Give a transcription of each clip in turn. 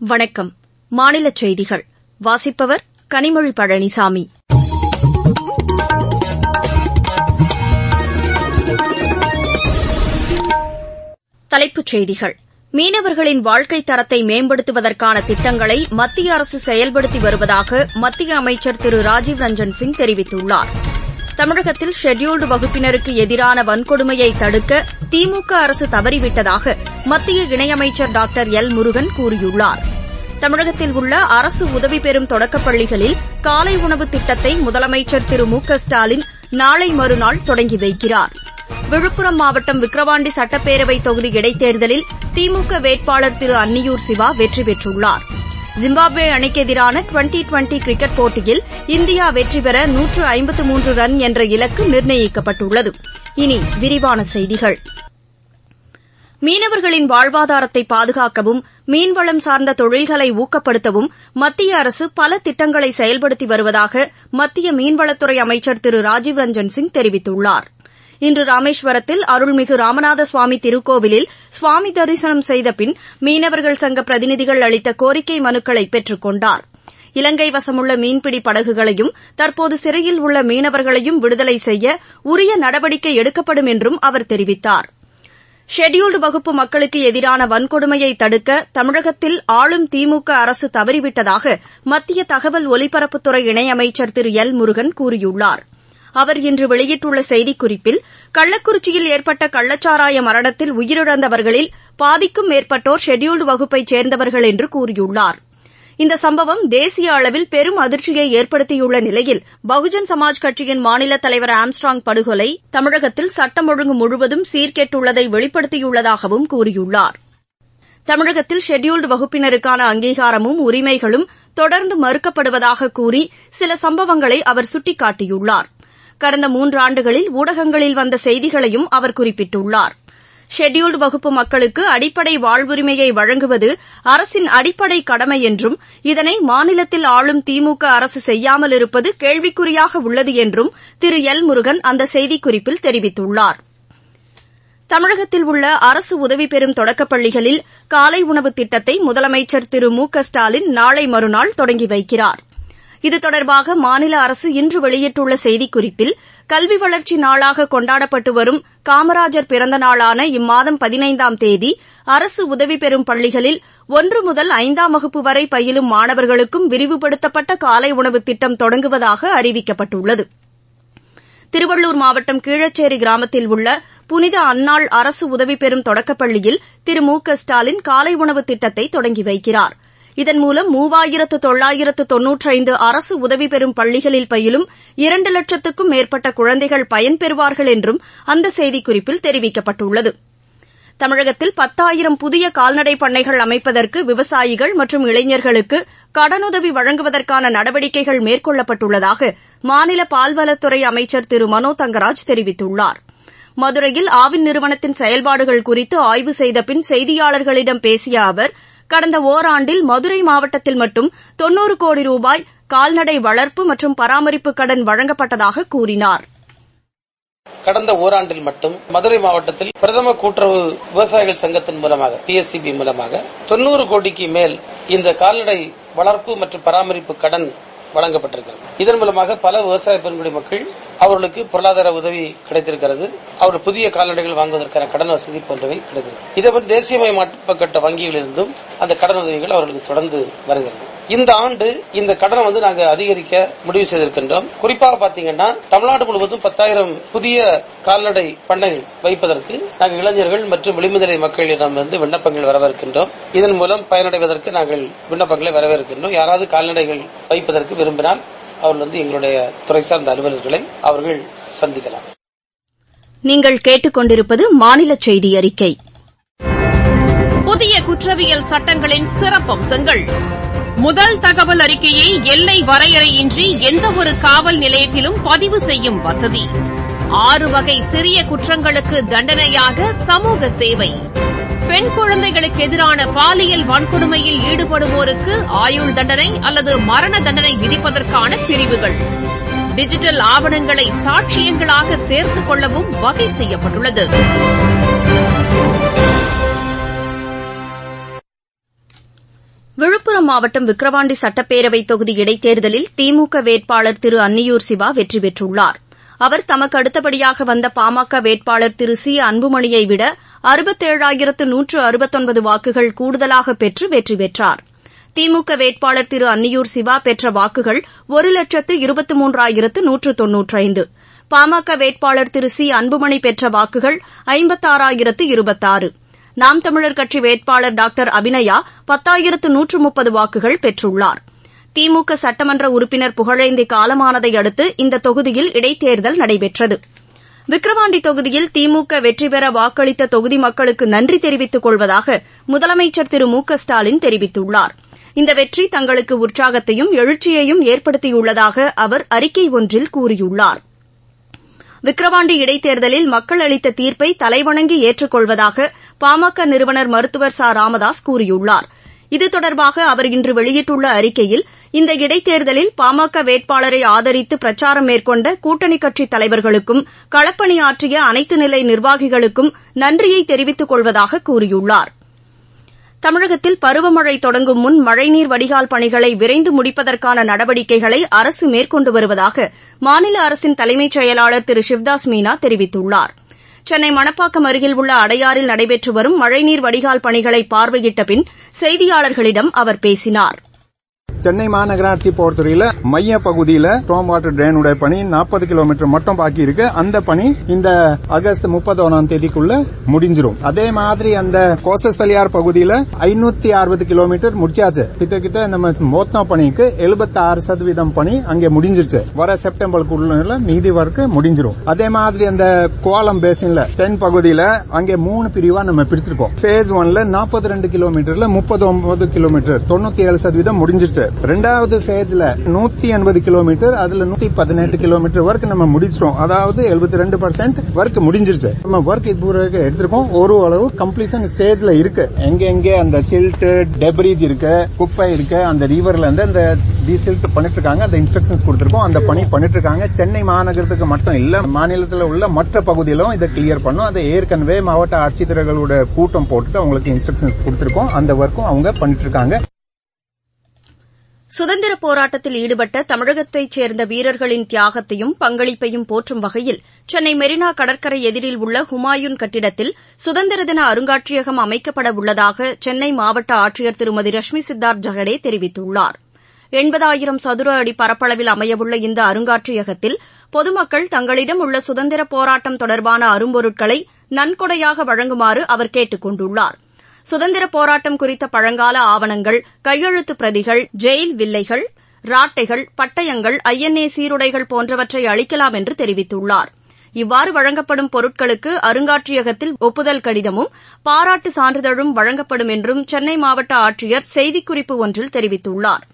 வணக்கம் மாநில செய்திகள் வாசிப்பவர் கனிமொழி பழனிசாமி தலைப்புச் செய்திகள் மீனவர்களின் வாழ்க்கைத் தரத்தை மேம்படுத்துவதற்கான திட்டங்களை மத்திய அரசு செயல்படுத்தி வருவதாக மத்திய அமைச்சர் திரு ராஜீவ் ரஞ்சன் சிங் தெரிவித்துள்ளார் தமிழகத்தில் ஷெட்யூல்டு வகுப்பினருக்கு எதிரான வன்கொடுமையை தடுக்க திமுக அரசு தவறிவிட்டதாக மத்திய இணையமைச்சர் டாக்டர் எல் முருகன் கூறியுள்ளார் தமிழகத்தில் உள்ள அரசு உதவி பெறும் தொடக்கப் பள்ளிகளில் காலை உணவு திட்டத்தை முதலமைச்சர் திரு மு க ஸ்டாலின் நாளை மறுநாள் தொடங்கி வைக்கிறார் விழுப்புரம் மாவட்டம் விக்கிரவாண்டி சட்டப்பேரவை தொகுதி இடைத்தேர்தலில் திமுக வேட்பாளர் திரு அன்னியூர் சிவா வெற்றி பெற்றுள்ளார் ஜிம்பாப்வே அணிக்கு எதிரான டுவெண்டி டுவெண்டி கிரிக்கெட் போட்டியில் இந்தியா வெற்றி பெற நூற்று ஐம்பத்து மூன்று ரன் என்ற இலக்கு நிர்ணயிக்கப்பட்டுள்ளது இனி விரிவான செய்திகள் மீனவர்களின் வாழ்வாதாரத்தை பாதுகாக்கவும் மீன்வளம் சார்ந்த தொழில்களை ஊக்கப்படுத்தவும் மத்திய அரசு பல திட்டங்களை செயல்படுத்தி வருவதாக மத்திய மீன்வளத்துறை அமைச்சர் திரு ராஜீவ் ரஞ்சன் சிங் தெரிவித்துள்ளார் இன்று ராமேஸ்வரத்தில் அருள்மிகு ராமநாத சுவாமி திருக்கோவிலில் சுவாமி தரிசனம் செய்த பின் மீனவர்கள் சங்க பிரதிநிதிகள் அளித்த கோரிக்கை மனுக்களை பெற்றுக் கொண்டார் இலங்கை வசமுள்ள மீன்பிடி படகுகளையும் தற்போது சிறையில் உள்ள மீனவர்களையும் விடுதலை செய்ய உரிய நடவடிக்கை எடுக்கப்படும் என்றும் அவர் தெரிவித்தார் ஷெட்யூல்டு வகுப்பு மக்களுக்கு எதிரான வன்கொடுமையை தடுக்க தமிழகத்தில் ஆளும் திமுக அரசு தவறிவிட்டதாக மத்திய தகவல் ஒலிபரப்புத்துறை இணையமைச்சர் திரு எல் முருகன் கூறியுள்ளார் அவர் இன்று வெளியிட்டுள்ள செய்திக்குறிப்பில் கள்ளக்குறிச்சியில் ஏற்பட்ட கள்ளச்சாராய மரணத்தில் உயிரிழந்தவர்களில் பாதிக்கும் மேற்பட்டோர் ஷெட்யூல்டு வகுப்பைச் சேர்ந்தவர்கள் என்று கூறியுள்ளார் இந்த சம்பவம் தேசிய அளவில் பெரும் அதிர்ச்சியை ஏற்படுத்தியுள்ள நிலையில் பகுஜன் சமாஜ் கட்சியின் மாநில தலைவர் ஆம்ஸ்ட்ராங் படுகொலை தமிழகத்தில் சட்டம் ஒழுங்கு முழுவதும் சீர்கெட்டுள்ளதை வெளிப்படுத்தியுள்ளதாகவும் கூறியுள்ளார் தமிழகத்தில் ஷெட்யூல்டு வகுப்பினருக்கான அங்கீகாரமும் உரிமைகளும் தொடர்ந்து மறுக்கப்படுவதாக கூறி சில சம்பவங்களை அவர் சுட்டிக்காட்டியுள்ளார் கடந்த மூன்றாண்டுகளில் ஊடகங்களில் வந்த செய்திகளையும் அவர் குறிப்பிட்டுள்ளார் ஷெட்யூல்டு வகுப்பு மக்களுக்கு அடிப்படை வாழ்வுரிமையை வழங்குவது அரசின் அடிப்படை கடமை என்றும் இதனை மாநிலத்தில் ஆளும் திமுக அரசு செய்யாமல் இருப்பது கேள்விக்குறியாக உள்ளது என்றும் திரு எல் முருகன் அந்த செய்திக்குறிப்பில் தெரிவித்துள்ளார் தமிழகத்தில் உள்ள அரசு உதவி பெறும் தொடக்கப் பள்ளிகளில் காலை உணவு திட்டத்தை முதலமைச்சர் திரு மு க ஸ்டாலின் நாளை மறுநாள் தொடங்கி வைக்கிறார் இது தொடர்பாக மாநில அரசு இன்று வெளியிட்டுள்ள செய்திக்குறிப்பில் கல்வி வளர்ச்சி நாளாக கொண்டாடப்பட்டு வரும் காமராஜர் பிறந்த நாளான இம்மாதம் பதினைந்தாம் தேதி அரசு உதவி பெறும் பள்ளிகளில் ஒன்று முதல் ஐந்தாம் வகுப்பு வரை பயிலும் மாணவர்களுக்கும் விரிவுபடுத்தப்பட்ட காலை உணவு திட்டம் தொடங்குவதாக அறிவிக்கப்பட்டுள்ளது திருவள்ளூர் மாவட்டம் கீழச்சேரி கிராமத்தில் உள்ள புனித அன்னாள் அரசு உதவி பெறும் தொடக்கப்பள்ளியில் திரு மு க ஸ்டாலின் காலை உணவு திட்டத்தை தொடங்கி வைக்கிறார் இதன் மூலம் மூவாயிரத்து தொள்ளாயிரத்து தொன்னூற்றைந்து அரசு உதவி பெறும் பள்ளிகளில் பயிலும் இரண்டு லட்சத்துக்கும் மேற்பட்ட குழந்தைகள் பயன்பெறுவார்கள் என்றும் அந்த செய்திக்குறிப்பில் தெரிவிக்கப்பட்டுள்ளது தமிழகத்தில் பத்தாயிரம் புதிய கால்நடை பண்ணைகள் அமைப்பதற்கு விவசாயிகள் மற்றும் இளைஞர்களுக்கு கடனுதவி வழங்குவதற்கான நடவடிக்கைகள் மேற்கொள்ளப்பட்டுள்ளதாக மாநில பால்வளத்துறை அமைச்சர் திரு மனோ தங்கராஜ் தெரிவித்துள்ளார் மதுரையில் ஆவின் நிறுவனத்தின் செயல்பாடுகள் குறித்து ஆய்வு செய்த பின் செய்தியாளர்களிடம் பேசிய அவர் கடந்த ஒராண்டில் மதுரை மாவட்டத்தில் மட்டும் தொன்னூறு கோடி ரூபாய் கால்நடை வளர்ப்பு மற்றும் பராமரிப்பு கடன் வழங்கப்பட்டதாக கூறினார் கடந்த ஓராண்டில் மட்டும் மதுரை மாவட்டத்தில் பிரதம கூட்டுறவு விவசாயிகள் சங்கத்தின் மூலமாக பிஎஸ்சிபி மூலமாக தொன்னூறு கோடிக்கு மேல் இந்த கால்நடை வளர்ப்பு மற்றும் பராமரிப்பு கடன் வழங்கப்பட்டிருக்கிறது இதன் மூலமாக பல விவசாய பெருங்குடி மக்கள் அவர்களுக்கு பொருளாதார உதவி கிடைத்திருக்கிறது அவர்கள் புதிய கால்நடைகள் வாங்குவதற்கான கடன் வசதி போன்றவை கிடைத்திருக்கு இதே தேசியமயமாக்கப்பட்ட வங்கிகளிலிருந்தும் அந்த கடன் உதவிகள் அவர்களுக்கு தொடர்ந்து வருகிறது இந்த ஆண்டு இந்த கடனை வந்து நாங்க அதிகரிக்க முடிவு செய்திருக்கின்றோம் குறிப்பாக பாத்தீங்கன்னா தமிழ்நாடு முழுவதும் பத்தாயிரம் புதிய கால்நடை பண்ணைகள் வைப்பதற்கு நாங்கள் இளைஞர்கள் மற்றும் விளிம்புநிலை மக்களிடம் வந்து விண்ணப்பங்கள் வரவேற்கின்றோம் இதன் மூலம் பயனடைவதற்கு நாங்கள் விண்ணப்பங்களை வரவேற்கின்றோம் யாராவது கால்நடைகள் வைப்பதற்கு விரும்பினால் அவர்கள் வந்து எங்களுடைய துறை சார்ந்த அலுவலர்களை அவர்கள் சந்திக்கலாம் நீங்கள் கேட்டுக்கொண்டிருப்பது மாநில செய்தி அறிக்கை புதிய குற்றவியல் சட்டங்களின் சிறப்பம்சங்கள் முதல் தகவல் அறிக்கையை எல்லை வரையறையின்றி எந்தவொரு காவல் நிலையத்திலும் பதிவு செய்யும் வசதி ஆறு வகை சிறிய குற்றங்களுக்கு தண்டனையாக சமூக சேவை பெண் குழந்தைகளுக்கு எதிரான பாலியல் வன்கொடுமையில் ஈடுபடுவோருக்கு ஆயுள் தண்டனை அல்லது மரண தண்டனை விதிப்பதற்கான பிரிவுகள் டிஜிட்டல் ஆவணங்களை சாட்சியங்களாக சேர்த்துக் கொள்ளவும் வகை செய்யப்பட்டுள்ளது மாவட்டம் விக்கிரவாண்டி சட்டப்பேரவை தொகுதி இடைத்தேர்தலில் திமுக வேட்பாளர் திரு அன்னியூர் சிவா வெற்றி பெற்றுள்ளார் அவர் தமக்கு அடுத்தபடியாக வந்த பாமக வேட்பாளர் திரு சி அன்புமணியை விட அறுபத்தேழாயிரத்து நூற்று அறுபத்தொன்பது வாக்குகள் கூடுதலாக பெற்று வெற்றி பெற்றார் திமுக வேட்பாளர் திரு அன்னியூர் சிவா பெற்ற வாக்குகள் ஒரு லட்சத்து இருபத்து மூன்றாயிரத்து நூற்று தொன்னூற்றைந்து பாமக வேட்பாளர் திரு சி அன்புமணி பெற்ற வாக்குகள் ஐம்பத்தாறாயிரத்து இருபத்தாறு நாம் தமிழர் கட்சி வேட்பாளர் டாக்டர் அபிநயா பத்தாயிரத்து நூற்று முப்பது வாக்குகள் பெற்றுள்ளார் திமுக சட்டமன்ற உறுப்பினர் புகழேந்தி காலமானதை அடுத்து இந்த தொகுதியில் இடைத்தேர்தல் நடைபெற்றது விக்கிரவாண்டி தொகுதியில் திமுக வெற்றி பெற வாக்களித்த தொகுதி மக்களுக்கு நன்றி தெரிவித்துக் கொள்வதாக முதலமைச்சர் திரு மு க ஸ்டாலின் தெரிவித்துள்ளார் இந்த வெற்றி தங்களுக்கு உற்சாகத்தையும் எழுச்சியையும் ஏற்படுத்தியுள்ளதாக அவர் அறிக்கை ஒன்றில் கூறியுள்ளார் விக்கிரவாண்டி இடைத்தேர்தலில் மக்கள் அளித்த தீர்ப்பை தலைவணங்கி ஏற்றுக் கொள்வதாக பாமக நிறுவனர் மருத்துவர் ச ராமதாஸ் கூறியுள்ளார் இது தொடர்பாக அவர் இன்று வெளியிட்டுள்ள அறிக்கையில் இந்த இடைத்தேர்தலில் பாமக வேட்பாளரை ஆதரித்து பிரச்சாரம் மேற்கொண்ட கூட்டணி கட்சித் தலைவர்களுக்கும் களப்பணியாற்றிய அனைத்து நிலை நிர்வாகிகளுக்கும் நன்றியை தெரிவித்துக் கொள்வதாக கூறியுள்ளார் தமிழகத்தில் பருவமழை தொடங்கும் முன் மழைநீர் வடிகால் பணிகளை விரைந்து முடிப்பதற்கான நடவடிக்கைகளை அரசு மேற்கொண்டு வருவதாக மாநில அரசின் தலைமைச் செயலாளர் திரு சிவ்தாஸ் மீனா தெரிவித்துள்ளார் சென்னை மணப்பாக்கம் அருகில் உள்ள அடையாறில் நடைபெற்று வரும் மழைநீர் வடிகால் பணிகளை பார்வையிட்ட பின் செய்தியாளர்களிடம் அவர் பேசினார் சென்னை மாநகராட்சி பொறுத்தவரையில மைய பகுதியில ஸ்ட்ராங் வாட்டர் டிரைனுடைய பணி நாற்பது கிலோமீட்டர் மட்டும் பாக்கி இருக்கு அந்த பணி இந்த ஆகஸ்ட் முப்பத்தொன்னாம் தேதிக்குள்ள முடிஞ்சிரும் அதே மாதிரி அந்த கோசஸ்தலியார் பகுதியில ஐநூத்தி அறுபது கிலோமீட்டர் முடிச்சாச்சு கிட்டத்தட்ட நம்ம மோத்னா பணிக்கு எழுபத்தி ஆறு சதவீதம் பணி அங்கே முடிஞ்சிருச்சு வர செப்டம்பருக்குள்ள மீதி ஒர்க் முடிஞ்சிரும் அதே மாதிரி அந்த கோலம் பேசின்ல தென் பகுதியில அங்கே மூணு பிரிவா நம்ம பிரிச்சிருக்கோம் பேஸ் ஒன்ல நாற்பத்தி ரெண்டு கிலோமீட்டர்ல முப்பது ஒன்பது கிலோமீட்டர் தொண்ணூத்தி ஏழு சதவீதம் முடிஞ்சிருச்சு ரெண்டாவது ஃபேஸ்ல நூத்தி எண்பது கிலோமீட்டர் அதுல நூத்தி பதினெட்டு கிலோமீட்டர் ஒர்க் நம்ம முடிச்சிட்டோம் அதாவது எழுபத்தி ரெண்டு பர்சன்ட் ஒர்க் முடிஞ்சிருச்சு நம்ம ஒர்க் இது பூரா எடுத்திருக்கோம் ஒரு அளவு கம்ப்ளீஷன் ஸ்டேஜ்ல இருக்கு எங்க எங்க அந்த சில்ட் டெப்ரீஜ் இருக்கு குப்பை இருக்கு அந்த ரிவர்ல இருந்து அந்த டீசில்ட் பண்ணிட்டு இருக்காங்க அந்த இன்ஸ்ட்ரக்ஷன்ஸ் கொடுத்திருக்கோம் அந்த பணி பண்ணிட்டு இருக்காங்க சென்னை மாநகரத்துக்கு மட்டும் இல்ல மாநிலத்தில் உள்ள மற்ற பகுதியிலும் இதை கிளியர் பண்ணும் அதை ஏற்கனவே மாவட்ட ஆட்சித்தலைவர்களோட கூட்டம் போட்டுட்டு அவங்களுக்கு இன்ஸ்ட்ரக்ஷன்ஸ் கொடுத்திருக்கோம் அந்த ஒர்க்கும் அவங்க பண்ணிட்டு இருக்காங்க சுதந்திரப் போராட்டத்தில் ஈடுபட்ட தமிழகத்தைச் சேர்ந்த வீரர்களின் தியாகத்தையும் பங்களிப்பையும் போற்றும் வகையில் சென்னை மெரினா கடற்கரை எதிரில் உள்ள ஹுமாயூன் கட்டிடத்தில் சுதந்திர தின அருங்காட்சியகம் அமைக்கப்பட உள்ளதாக சென்னை மாவட்ட ஆட்சியர் திருமதி ரஷ்மி சித்தார்த் ஜெகடே தெரிவித்துள்ளார் எண்பதாயிரம் சதுர அடி பரப்பளவில் அமையவுள்ள இந்த அருங்காட்சியகத்தில் பொதுமக்கள் தங்களிடம் உள்ள சுதந்திரப் போராட்டம் தொடர்பான அரும்பொருட்களை நன்கொடையாக வழங்குமாறு அவர் கேட்டுக் கொண்டுள்ளார் சுதந்திரப் போராட்டம் குறித்த பழங்கால ஆவணங்கள் கையெழுத்து பிரதிகள் ஜெயில் வில்லைகள் ராட்டைகள் பட்டயங்கள் ஐஎன்ஏ சீருடைகள் போன்றவற்றை அளிக்கலாம் என்று தெரிவித்துள்ளார் இவ்வாறு வழங்கப்படும் பொருட்களுக்கு அருங்காட்சியகத்தில் ஒப்புதல் கடிதமும் பாராட்டு சான்றிதழும் வழங்கப்படும் என்றும் சென்னை மாவட்ட ஆட்சியர் செய்திக்குறிப்பு ஒன்றில் தெரிவித்துள்ளார்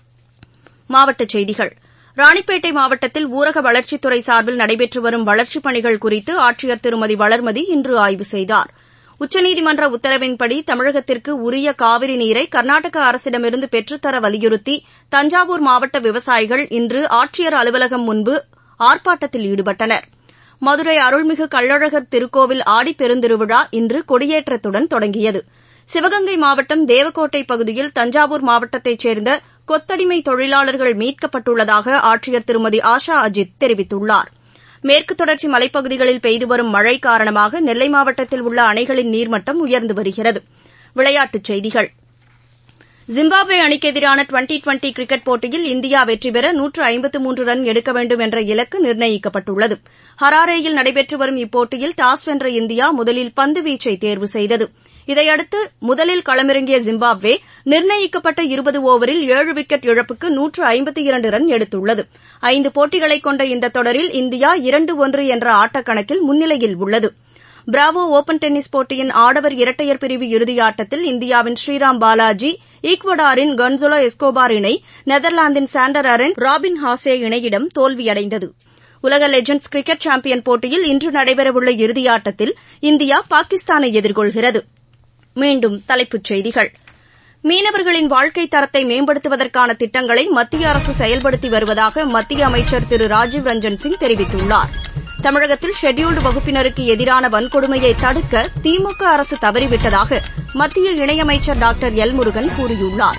மாவட்டச் செய்திகள் ராணிப்பேட்டை மாவட்டத்தில் ஊரக வளர்ச்சித்துறை சார்பில் நடைபெற்று வரும் வளர்ச்சிப் பணிகள் குறித்து ஆட்சியர் திருமதி வளர்மதி இன்று ஆய்வு செய்தார் உச்சநீதிமன்ற உத்தரவின்படி தமிழகத்திற்கு உரிய காவிரி நீரை கர்நாடக அரசிடமிருந்து பெற்றுத்தர வலியுறுத்தி தஞ்சாவூர் மாவட்ட விவசாயிகள் இன்று ஆட்சியர் அலுவலகம் முன்பு ஆர்ப்பாட்டத்தில் ஈடுபட்டனர் மதுரை அருள்மிகு கள்ளழகர் திருக்கோவில் ஆடிப்பெருந்திருவிழா இன்று கொடியேற்றத்துடன் தொடங்கியது சிவகங்கை மாவட்டம் தேவக்கோட்டை பகுதியில் தஞ்சாவூர் மாவட்டத்தைச் சேர்ந்த கொத்தடிமை தொழிலாளர்கள் மீட்கப்பட்டுள்ளதாக ஆட்சியர் திருமதி ஆஷா அஜித் தெரிவித்துள்ளார் மேற்கு தொடர்ச்சி மலைப்பகுதிகளில் பெய்து வரும் மழை காரணமாக நெல்லை மாவட்டத்தில் உள்ள அணைகளின் நீர்மட்டம் உயர்ந்து வருகிறது விளையாட்டுச் செய்திகள் ஜிம்பாப்வே அணிக்கு எதிரான டுவெண்டி டுவெண்டி கிரிக்கெட் போட்டியில் இந்தியா வெற்றி பெற நூற்று ஐம்பத்து மூன்று ரன் எடுக்க வேண்டும் என்ற இலக்கு நிர்ணயிக்கப்பட்டுள்ளது ஹராரேயில் நடைபெற்று வரும் இப்போட்டியில் டாஸ் வென்ற இந்தியா முதலில் பந்து வீச்சை தேர்வு செய்தது இதையடுத்து முதலில் களமிறங்கிய ஜிம்பாப்வே நிர்ணயிக்கப்பட்ட இருபது ஓவரில் ஏழு விக்கெட் இழப்புக்கு நூற்று ஐம்பத்தி இரண்டு ரன் எடுத்துள்ளது ஐந்து போட்டிகளை கொண்ட இந்த தொடரில் இந்தியா இரண்டு ஒன்று என்ற ஆட்டக்கணக்கில் முன்னிலையில் உள்ளது பிராவோ ஒபன் டென்னிஸ் போட்டியின் ஆடவர் இரட்டையர் பிரிவு இறுதியாட்டத்தில் இந்தியாவின் ஸ்ரீராம் பாலாஜி ஈக்வடாரின் கன்சோலோ எஸ்கோபார் இணை நெதர்லாந்தின் சாண்டர் அரன் ராபின் ஹாசே இணையிடம் தோல்வியடைந்தது உலக லெஜண்ட்ஸ் கிரிக்கெட் சாம்பியன் போட்டியில் இன்று நடைபெறவுள்ள இறுதியாட்டத்தில் இந்தியா பாகிஸ்தானை எதிர்கொள்கிறது மீண்டும் தலைப்புச் செய்திகள் மீனவர்களின் வாழ்க்கைத் தரத்தை மேம்படுத்துவதற்கான திட்டங்களை மத்திய அரசு செயல்படுத்தி வருவதாக மத்திய அமைச்சர் திரு ராஜீவ் ரஞ்சன் சிங் தெரிவித்துள்ளார் தமிழகத்தில் ஷெட்யூல்டு வகுப்பினருக்கு எதிரான வன்கொடுமையை தடுக்க திமுக அரசு தவறிவிட்டதாக மத்திய இணையமைச்சர் டாக்டர் எல் முருகன் கூறியுள்ளார்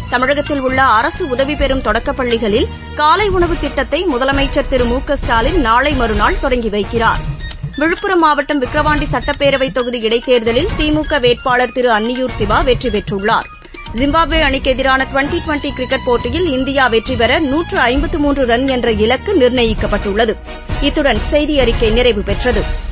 தமிழகத்தில் உள்ள அரசு உதவி பெறும் தொடக்கப் பள்ளிகளில் காலை உணவு திட்டத்தை முதலமைச்சர் திரு மு க ஸ்டாலின் நாளை மறுநாள் தொடங்கி வைக்கிறார் விழுப்புரம் மாவட்டம் விக்கிரவாண்டி சட்டப்பேரவைத் தொகுதி இடைத்தேர்தலில் திமுக வேட்பாளர் திரு அன்னியூர் சிவா வெற்றி பெற்றுள்ளார் ஜிம்பாப்வே அணிக்கு எதிரான டுவெண்டி டுவெண்டி கிரிக்கெட் போட்டியில் இந்தியா வெற்றி பெற நூற்று ஐம்பத்து மூன்று ரன் என்ற இலக்கு நிர்ணயிக்கப்பட்டுள்ளது இத்துடன் செய்தி அறிக்கை நிறைவு பெற்றது